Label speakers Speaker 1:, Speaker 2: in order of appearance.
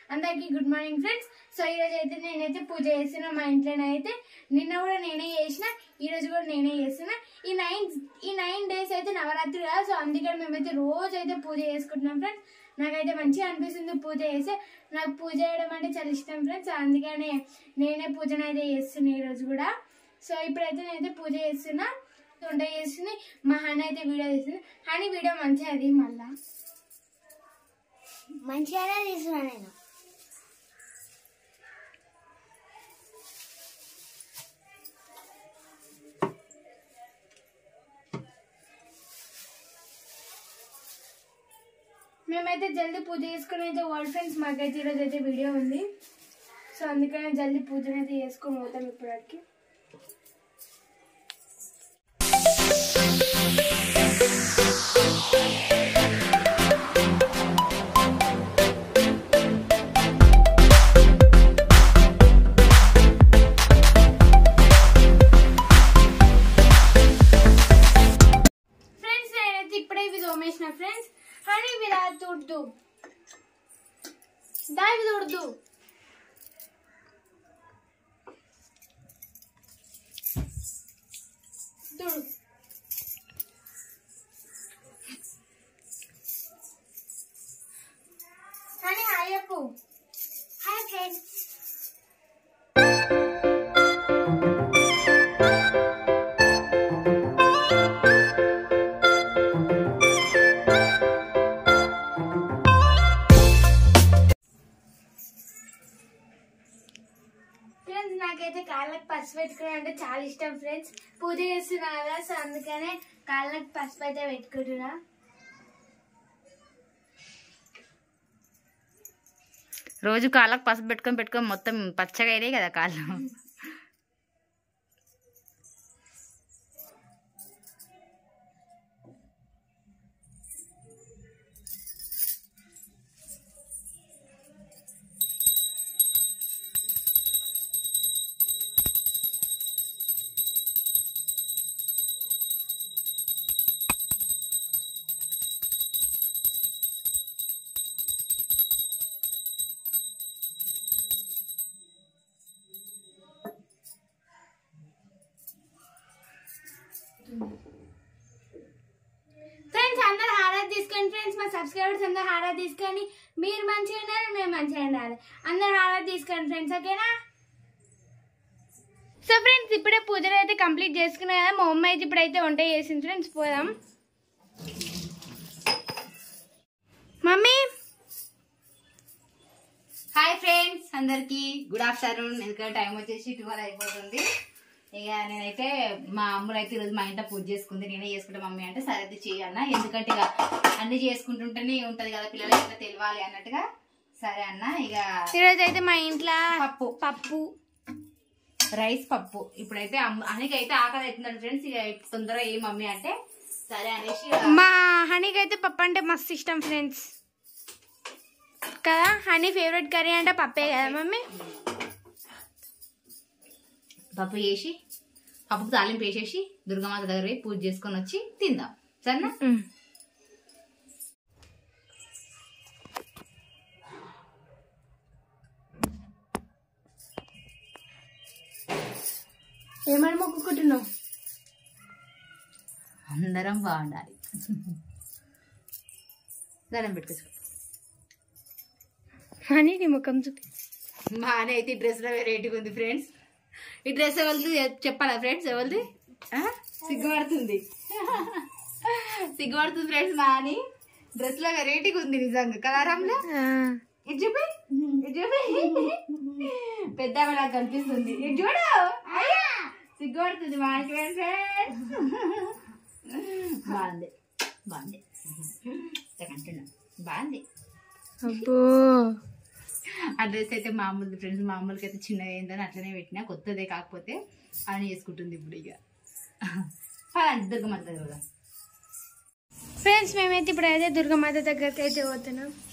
Speaker 1: అందరికీ good morning friends so ఈ రోజు అయితే నేనైతే పూజ చేస్తున్నా మా ఇంట్లోనైతే నిన్న కూడా నేనే చేసిన ఈ రోజు కూడా నేనే చేస్తున్నా ఈ నైన్ ఈ నైన్ డేస్ అయితే నవరాత్రి కదా సో అందుకని మేమైతే రోజు అయితే పూజ చేసుకుంటున్నాం ఫ్రెండ్స్ నాకైతే మంచిగా అనిపిస్తుంది పూజ చేస్తే నాకు పూజ చేయడం అంటే చాలా ఇష్టం ఫ్రెండ్స్ అందుకనే నేనే పూజను అయితే చేస్తున్నా ఈ రోజు కూడా సో ఇప్పుడైతే నేనైతే పూజ చేస్తున్నా వంట చేస్తుంది మా హనీ అయితే వీడియో తీస్తుంది హనీ వీడియో మంచిగా అది మళ్ళా
Speaker 2: మంచిగానే తీసుకున్నా నేను
Speaker 1: మేమైతే జల్దీ పూజ చేసుకుని అయితే వరల్డ్ ఫ్రెండ్స్ మాకైతే ఈరోజు అయితే వీడియో ఉంది సో అందుకని జల్దీ పూజను అయితే చేసుకొని పోతాం ఇప్పటికి ఫ్రెండ్స్ నేనైతే ఇప్పుడే ఇవి తోమేసిన ఫ్రెండ్స్ హనీ ఇవి రా తుడుదు దా ఇవి తుడుదు తుడు హనీ హాయ్ చెప్పు
Speaker 2: హాయ్ ఫ్రెండ్స్
Speaker 1: ఫ్రెండ్స్ నాకైతే కాళ్ళకి పసుపు పెట్టుకోవడం అంటే చాలా ఇష్టం ఫ్రెండ్స్ పూజ చేస్తున్నా కదా సో అందుకనే కాళ్ళకి పసుపు అయితే పెట్టుకుంటున్నా
Speaker 3: రోజు కాళ్ళకు పసుపు పెట్టుకొని పెట్టుకొని మొత్తం పచ్చగా అయినాయి కదా కాళ్ళు
Speaker 1: ఫ్రెండ్స్ అందరు హారతి తీసుకోండి ఫ్రెండ్స్ మా సబ్స్క్రైబర్స్ అందరు హారతి తీసుకొని మీరు మంచిగా ఉండాలి మేము మంచిగా ఉండాలి అందరు హారతి తీసుకోండి ఫ్రెండ్స్ ఓకేనా సో ఫ్రెండ్స్ ఇప్పుడే పూజలు అయితే కంప్లీట్ చేసుకున్నా కదా మా అమ్మ అయితే ఇప్పుడైతే వంట చేసింది ఫ్రెండ్స్ పోదాం మమ్మీ
Speaker 3: హాయ్ ఫ్రెండ్స్ అందరికి గుడ్ ఆఫ్టర్నూన్ ఎందుకంటే టైం వచ్చేసి ట్వెల్వ్ అయిపోతుంది ఇక నేనైతే మా అమ్ములు అయితే ఈరోజు మా ఇంట్లో పూజ చేసుకుంది నేనే చేసుకుంటా మమ్మీ అంటే సరే అయితే చేయన్న ఎందుకంటే ఇక అన్ని చేసుకుంటుంటేనే ఉంటది కదా పిల్లలు ఎట్లా తెలియాలి అన్నట్టుగా సరే అన్న ఇక
Speaker 1: ఈరోజు అయితే మా ఇంట్లో
Speaker 3: పప్పు
Speaker 1: పప్పు
Speaker 3: రైస్ పప్పు ఇప్పుడైతే అనికైతే ఆకలి అవుతుందండి ఫ్రెండ్స్ ఇక తొందరగా ఏ మమ్మీ అంటే సరే అనేసి ఇక
Speaker 1: మా హనీకి అయితే పప్పు అంటే మస్తు ఇష్టం ఫ్రెండ్స్ కదా హనీ ఫేవరెట్ కర్రీ అంటే పప్పే కదా మమ్మీ
Speaker 3: పప్పు చేసి పప్పుకు తాలింపు వేసేసి దుర్గమాత దగ్గర పోయి పూజ చేసుకొని వచ్చి తిందాం సరేనా
Speaker 1: ఏమని మొక్కుకుంటున్నావు
Speaker 3: అందరం బాగుండాలి దండం పెట్టుకోవచ్చు
Speaker 1: హనీ నీ ముఖం చూపి
Speaker 3: మా అని అయితే ఈ డ్రెస్ లో వెరైటీగా ఉంది ఫ్రెండ్స్ ఈ డ్రెస్ ఎవరిది చెప్పాలా ఫ్రెండ్స్ ఎవరిది ఆ? సిగ్గుపడుతుంది సిగ్గుపడుతుంది ఫ్రెండ్స్ మా అని డ్రెస్ లో వెరైటీగా ఉంది నిజంగా కలరంలో ఇది చూపి ఇది చూపి పెద్ద ఆమె నాకు కనిపిస్తుంది ఇది చూడు అయ్యా సిగ్గుపడుతుంది మా ఫ్రెండ్స్ బాగుంది బాగుంది అంటున్నా బాగుంది
Speaker 1: అబ్బో
Speaker 3: ఆ డ్రెస్ అయితే మామూలు ఫ్రెండ్స్ మామూలుగా అయితే చిన్నగా అయిందని అట్లనే పెట్టినా కొత్తదే కాకపోతే అని వేసుకుంటుంది ఇప్పుడు ఇక పదండి దుర్గమ్మ దగ్గర
Speaker 1: ఫ్రెండ్స్ మేమైతే ఇప్పుడు అయితే దుర్గమాత దగ్గరికి అయితే పోతున్నాం